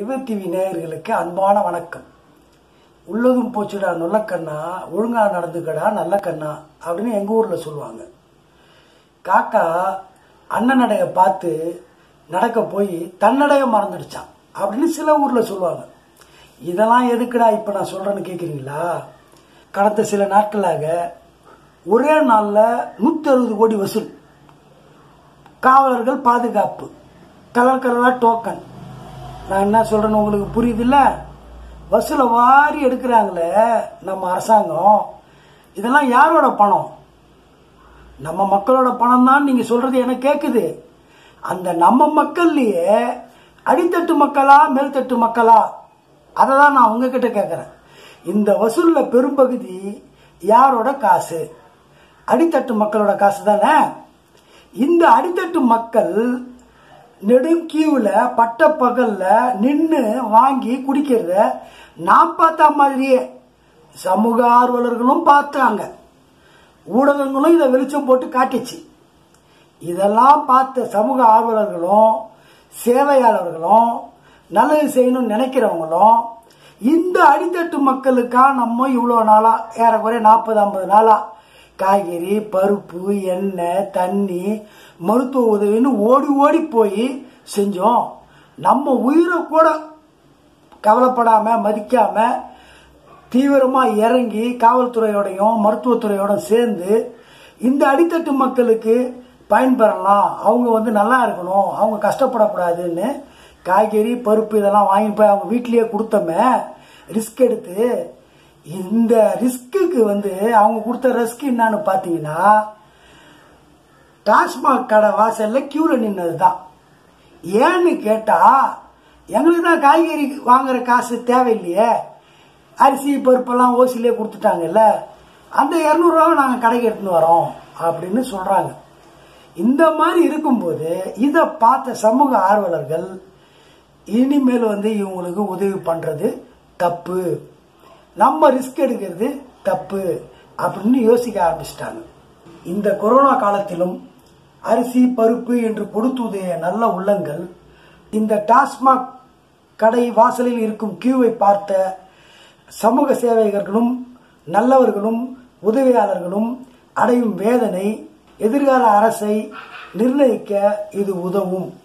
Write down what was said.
Vivek TV நேயர்களுக்கு அன்பான வணக்கம் உள்ளதும் போச்சுடா நுல்லக்கண்ணா ஒழுங்கா நடந்துக்கடா நல்ல கண்ணா அப்படின்னு எங்க ஊர்ல சொல்லுவாங்க காக்கா அண்ணனடைய பார்த்து நடக்க போய் தன்னடைய மறந்துடுச்சான் அப்படின்னு சில ஊர்ல சொல்லுவாங்க இதெல்லாம் எதுக்குடா இப்ப நான் சொல்றேன்னு கேக்குறீங்களா கடந்த சில நாட்களாக ஒரே நாள்ல நூத்தி அறுபது கோடி வசூல் காவலர்கள் பாதுகாப்பு கலர் கலரா டோக்கன் நான் என்ன சொல்றேன்னு உங்களுக்கு புரியுதுல்ல வசூலை வாரி எடுக்கிறாங்களே நம்ம அரசாங்கம் இதெல்லாம் யாரோட பணம் நம்ம மக்களோட பணம் தான் நீங்க சொல்றது எனக்கு கேக்குது அந்த நம்ம மக்கள்லயே அடித்தட்டு மக்களா மேல்தட்டு மக்களா அதை தான் நான் உங்ககிட்ட கேட்கறேன் இந்த வசூல்ல பெரும்பகுதி யாரோட காசு அடித்தட்டு மக்களோட காசு தானே இந்த அடித்தட்டு மக்கள் நெடுங்கீவுல பட்ட பகல்ல நின்று வாங்கி குடிக்கிறத நான் பார்த்த மாதிரியே சமூக ஆர்வலர்களும் பார்த்தாங்க ஊடகங்களும் இதை வெளிச்சம் போட்டு காட்டுச்சு இதெல்லாம் பார்த்த சமூக ஆர்வலர்களும் சேவையாளர்களும் நல்லது செய்யணும்னு நினைக்கிறவங்களும் இந்த அடித்தட்டு மக்களுக்கா நம்ம இவ்வளோ நாளா ஏறக்குறைய நாற்பது ஐம்பது நாளா காய்கறி பருப்பு எண்ணெய் தண்ணி மருத்துவ உதவின்னு ஓடி ஓடி போய் செஞ்சோம் நம்ம உயிரை கூட கவலைப்படாம மதிக்காம தீவிரமா இறங்கி காவல்துறையோடையும் மருத்துவத்துறையோட சேர்ந்து இந்த அடித்தட்டு மக்களுக்கு பயன்பெறலாம் அவங்க வந்து நல்லா இருக்கணும் அவங்க கஷ்டப்படக்கூடாதுன்னு காய்கறி பருப்பு இதெல்லாம் வாங்கி போய் அவங்க வீட்லயே கொடுத்தோமே ரிஸ்க் எடுத்து இந்த ரிஸ்க்குக்கு வந்து அவங்க கொடுத்த ரிஸ்க் என்னன்னு பாத்தீங்கன்னா டாஸ்மாக் கடை வாசல்ல கியூல நின்னது தான் ஏன்னு கேட்டா எங்களுக்கு தான் காய்கறி வாங்குற காசு தேவையில்லையே அரிசி பருப்பெல்லாம் ஓசிலே கொடுத்துட்டாங்கல்ல அந்த இரநூறுவா நாங்கள் கடைக்கு எடுத்துன்னு வரோம் அப்படின்னு சொல்றாங்க இந்த மாதிரி இருக்கும்போது இதை பார்த்த சமூக ஆர்வலர்கள் இனிமேல் வந்து இவங்களுக்கு உதவி பண்றது தப்பு நம்ம ரிஸ்க் எடுக்கிறது தப்பு அப்படின்னு யோசிக்க ஆரம்பிச்சிட்டாங்க இந்த கொரோனா காலத்திலும் அரிசி பருப்பு என்று கொடுத்துதைய நல்ல உள்ளங்கள் இந்த டாஸ்மாக் கடை வாசலில் இருக்கும் கியூவை பார்த்த சமூக சேவகர்களும் நல்லவர்களும் உதவியாளர்களும் அடையும் வேதனை எதிர்கால அரசை நிர்ணயிக்க இது உதவும்